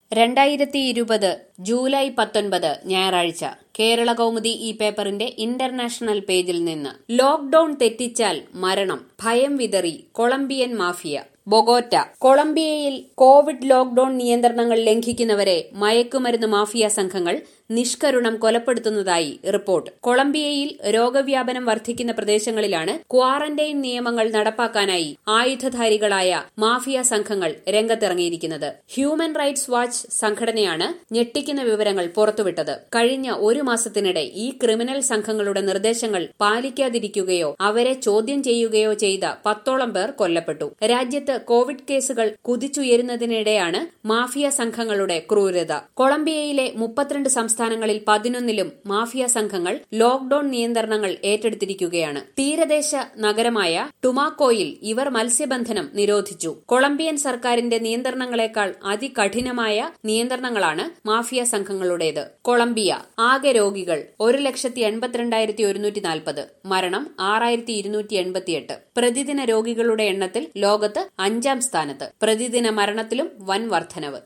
രണ്ടായിരത്തി ഇരുപത് ജൂലൈ പത്തൊൻപത് ഞായറാഴ്ച കേരള കൗമുദി ഈ പേപ്പറിന്റെ ഇന്റർനാഷണൽ പേജിൽ നിന്ന് ലോക്ഡൌൺ തെറ്റിച്ചാൽ മരണം ഭയം വിതറി കൊളംബിയൻ മാഫിയ ബൊഗോറ്റ കൊളംബിയയിൽ കോവിഡ് ലോക്ഡൌൺ നിയന്ത്രണങ്ങൾ ലംഘിക്കുന്നവരെ മയക്കുമരുന്ന് മാഫിയ സംഘങ്ങൾ നിഷ്കരുണം കൊലപ്പെടുത്തുന്നതായി റിപ്പോർട്ട് കൊളംബിയയിൽ രോഗവ്യാപനം വർദ്ധിക്കുന്ന പ്രദേശങ്ങളിലാണ് ക്വാറന്റൈൻ നിയമങ്ങൾ നടപ്പാക്കാനായി ആയുധധാരികളായ മാഫിയ സംഘങ്ങൾ രംഗത്തിറങ്ങിയിരിക്കുന്നത് ഹ്യൂമൻ റൈറ്റ്സ് വാച്ച് സംഘടനയാണ് ഞെട്ടിക്കുന്ന വിവരങ്ങൾ പുറത്തുവിട്ടത് കഴിഞ്ഞ ഒരു മാസത്തിനിടെ ഈ ക്രിമിനൽ സംഘങ്ങളുടെ നിർദ്ദേശങ്ങൾ പാലിക്കാതിരിക്കുകയോ അവരെ ചോദ്യം ചെയ്യുകയോ ചെയ്ത പത്തോളം പേർ കൊല്ലപ്പെട്ടു രാജ്യത്ത് കോവിഡ് കേസുകൾ കുതിച്ചുയരുന്നതിനിടെയാണ് മാഫിയ സംഘങ്ങളുടെ ക്രൂരത കൊളംബിയയിലെ മുപ്പത്തിരണ്ട് സംസ്ഥാനങ്ങളിൽ പതിനൊന്നിലും മാഫിയ സംഘങ്ങൾ ലോക്ഡൌൺ നിയന്ത്രണങ്ങൾ ഏറ്റെടുത്തിരിക്കുകയാണ് തീരദേശ നഗരമായ ടുമാക്കോയിൽ ഇവർ മത്സ്യബന്ധനം നിരോധിച്ചു കൊളംബിയൻ സർക്കാരിന്റെ നിയന്ത്രണങ്ങളെക്കാൾ അതികഠിനമായ നിയന്ത്രണങ്ങളാണ് മാഫിയ സംഘങ്ങളുടേത് കൊളംബിയ ആകെ രോഗികൾ ഒരു ലക്ഷത്തി എൺപത്തിരണ്ടായിരത്തി ഒരുന്നൂറ്റി നാൽപ്പത് മരണം ആറായിരത്തി ഇരുന്നൂറ്റി എൺപത്തിയെട്ട് പ്രതിദിന രോഗികളുടെ എണ്ണത്തിൽ ലോകത്ത് അഞ്ചാം സ്ഥാനത്ത് പ്രതിദിന മരണത്തിലും വൻ വർധനവ്